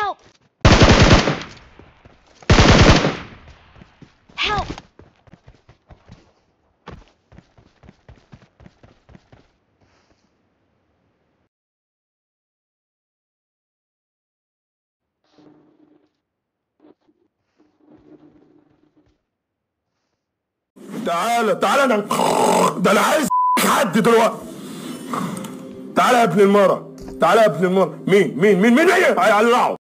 Help! Help! تعالى تعالى انا ده انا عايز حد دلوقتي تعالى يا ابن المرة تعالى يا ابن المرة مين مين مين مين هي هيقلعوا